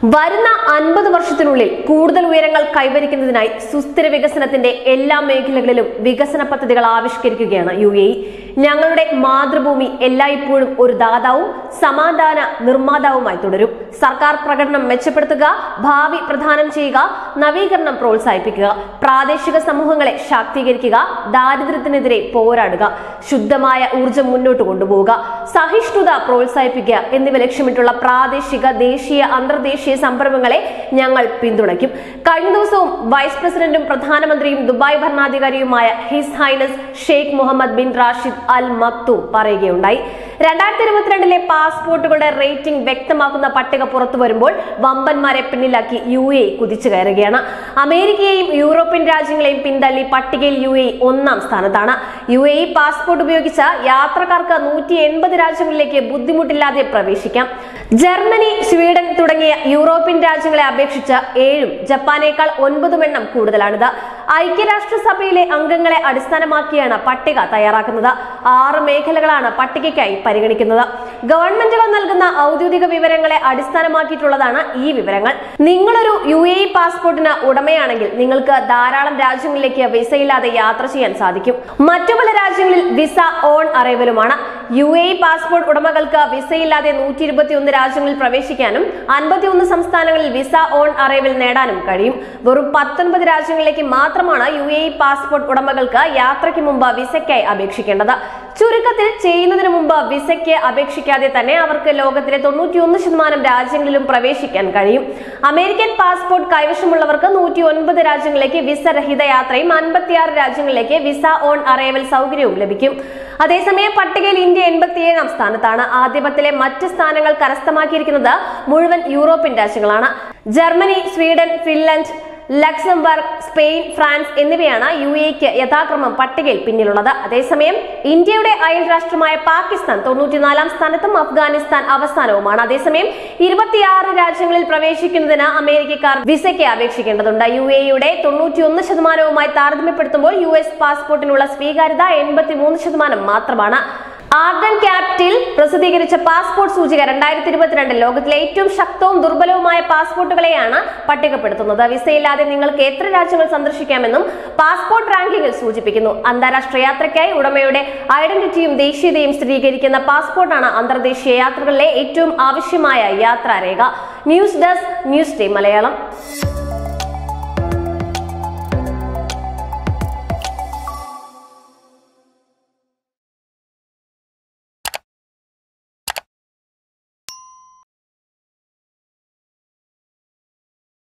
വരുന്ന അൻപത് വർഷത്തിനുള്ളിൽ കൂടുതൽ ഉയരങ്ങൾ കൈവരിക്കുന്നതിനായി സുസ്ഥിര വികസനത്തിന്റെ എല്ലാ മേഖലകളിലും വികസന പദ്ധതികൾ ആവിഷ്കരിക്കുകയാണ് യു എ ഇ ഞങ്ങളുടെ മാതൃഭൂമി എല്ലായ്പ്പോഴും ഒരു ദാതാവും സമാധാന നിർമ്മാതാവുമായി തുടരും സർക്കാർ പ്രകടനം മെച്ചപ്പെടുത്തുക ഭാവി പ്രദാനം ചെയ്യുക നവീകരണം പ്രോത്സാഹിപ്പിക്കുക പ്രാദേശിക സമൂഹങ്ങളെ ശാക്തീകരിക്കുക ദാരിദ്ര്യത്തിനെതിരെ പോരാടുക ശുദ്ധമായ ഊർജം മുന്നോട്ട് കൊണ്ടുപോവുക സഹിഷ്ണുത പ്രോത്സാഹിപ്പിക്കുക എന്നിവ ലക്ഷ്യമിട്ടുള്ള പ്രാദേശിക ദേശീയ അന്തർദേശീയ സംരംഭങ്ങളെ ഞങ്ങൾ പിന്തുണയ്ക്കും കഴിഞ്ഞ ദിവസവും വൈസ് പ്രസിഡന്റും പ്രധാനമന്ത്രിയും ദുബായ് ഭരണാധികാരിയുമായ His Highness Sheikh Mohammed bin Rashid Al Maktoum പറയുകയുണ്ടായി രണ്ടായിരത്തി ഇരുപത്തിരണ്ടിലെ പാസ്പോർട്ടുകളുടെ റേറ്റിംഗ് വ്യക്തമാക്കുന്ന പട്ടിക പുറത്തു വരുമ്പോൾ വമ്പന്മാരെ പിന്നിലാക്കി യു എ കുതിച്ചു കയറുകയാണ് അമേരിക്കയെയും യൂറോപ്യൻ രാജ്യങ്ങളെയും പിന്തള്ളി പട്ടികയിൽ യു എ ഒന്നാം സ്ഥാനത്താണ് യു എ പാസ്പോർട്ട് ഉപയോഗിച്ച യാത്രക്കാർക്ക് നൂറ്റി എൺപത് രാജ്യങ്ങളിലേക്ക് ബുദ്ധിമുട്ടില്ലാതെ പ്രവേശിക്കാം ജർമ്മനി സ്വീഡൻ തുടങ്ങിയ യൂറോപ്യൻ രാജ്യങ്ങളെ അപേക്ഷിച്ച് ഏഴും ജപ്പാനേക്കാൾ ഒൻപതും എണ്ണം കൂടുതലാണിത് ഐക്യരാഷ്ട്രസഭയിലെ അംഗങ്ങളെ അടിസ്ഥാനമാക്കിയാണ് പട്ടിക തയ്യാറാക്കുന്നത് ആറ് മേഖലകളാണ് പട്ടികയ്ക്കായി പരിഗണിക്കുന്നത് ഗവൺമെന്റുകൾ നൽകുന്ന ഔദ്യോഗിക വിവരങ്ങളെ അടിസ്ഥാനമാക്കിയിട്ടുള്ളതാണ് ഈ വിവരങ്ങൾ നിങ്ങളൊരു യു എ ഇ പാസ്പോർട്ടിന് ഉടമയാണെങ്കിൽ നിങ്ങൾക്ക് ധാരാളം രാജ്യങ്ങളിലേക്ക് വിസയില്ലാതെ യാത്ര ചെയ്യാൻ സാധിക്കും മറ്റു പല രാജ്യങ്ങളിൽ വിസ ഓൺ അറൈവലുമാണ് യു എ ഇ പാസ്പോർട്ട് ഉടമകൾക്ക് വിസയില്ലാതെ നൂറ്റി ഇരുപത്തിയൊന്ന് രാജ്യങ്ങളിൽ പ്രവേശിക്കാനും അൻപത്തിയൊന്ന് സംസ്ഥാനങ്ങളിൽ വിസ ഓൺ അറൈവൽ നേടാനും കഴിയും വെറും പത്തൊൻപത് രാജ്യങ്ങളിലേക്ക് മാത്രമാണ് യു എ ഇ പാസ്പോർട്ട് ഉടമകൾക്ക് യാത്രയ്ക്ക് മുമ്പ് വിസയ്ക്കായി അപേക്ഷിക്കേണ്ടത് ചുരുക്കത്തിൽ ചെയ്യുന്നതിന് മുമ്പ് വിസയ്ക്ക് അപേക്ഷിക്കാതെ തന്നെ അവർക്ക് ലോകത്തിലെ തൊണ്ണൂറ്റിയൊന്ന് ശതമാനം രാജ്യങ്ങളിലും പ്രവേശിക്കാൻ കഴിയും അമേരിക്കൻ പാസ്പോർട്ട് കൈവശമുള്ളവർക്ക് നൂറ്റി ഒൻപത് രാജ്യങ്ങളിലേക്ക് വിസ രഹിത യാത്രയും അൻപത്തിയാറ് രാജ്യങ്ങളിലേക്ക് വിസ ഓൺ അറൈവൽ സൗകര്യവും ലഭിക്കും അതേസമയം പട്ടികയിൽ ഇന്ത്യ എൺപത്തിയേഴാം സ്ഥാനത്താണ് ആദ്യമത്തിലെ മറ്റ് സ്ഥാനങ്ങൾ കരസ്ഥമാക്കിയിരിക്കുന്നത് മുഴുവൻ യൂറോപ്യൻ രാജ്യങ്ങളാണ് Germany Sweden Finland Luxembourg Spain France എന്നിവയാണ് യു എക്ക് യഥാക്രമം പട്ടികയിൽ പിന്നിലുള്ളത് അതേസമയം ഇന്ത്യയുടെ അയൽ രാഷ്ട്രമായ പാകിസ്ഥാൻ തൊണ്ണൂറ്റിനാലാം സ്ഥാനത്തും അഫ്ഗാനിസ്ഥാൻ അവസാനവുമാണ് അതേസമയം ഇരുപത്തിയാറ് രാജ്യങ്ങളിൽ പ്രവേശിക്കുന്നതിന് അമേരിക്കക്കാർ വിസയ്ക്ക് അപേക്ഷിക്കേണ്ടതുണ്ട് യു എയുടെ തൊണ്ണൂറ്റിയൊന്ന് ശതമാനവുമായി താരതമ്യപ്പെടുത്തുമ്പോൾ യു എസ് പാസ്പോർട്ടിനുള്ള സ്വീകാര്യത എൺപത്തിമൂന്ന് ശതമാനം മാത്രമാണ് ആർഡൻ ക്യാപിറ്റൽ പ്രസിദ്ധീകരിച്ച പാസ്പോർട്ട് സൂചിക രണ്ടായിരത്തി ഇരുപത്തിരണ്ടിൽ ലോകത്തിലെ ഏറ്റവും ശക്തവും ദുർബലവുമായ പാസ്പോർട്ടുകളെയാണ് പട്ടികപ്പെടുത്തുന്നത് വിസയില്ലാതെ നിങ്ങൾക്ക് എത്ര രാജ്യങ്ങൾ സന്ദർശിക്കാമെന്നും പാസ്പോർട്ട് റാങ്കിങ്ങിൽ സൂചിപ്പിക്കുന്നു അന്താരാഷ്ട്ര യാത്രയ്ക്കായി ഉടമയുടെ ഐഡന്റിറ്റിയും ദേശീയതയും സ്ഥിരീകരിക്കുന്ന പാസ്പോർട്ടാണ് അന്തർദേശീയ യാത്രകളിലെ ഏറ്റവും ആവശ്യമായ യാത്രാരേഖ news desk news day Malayalam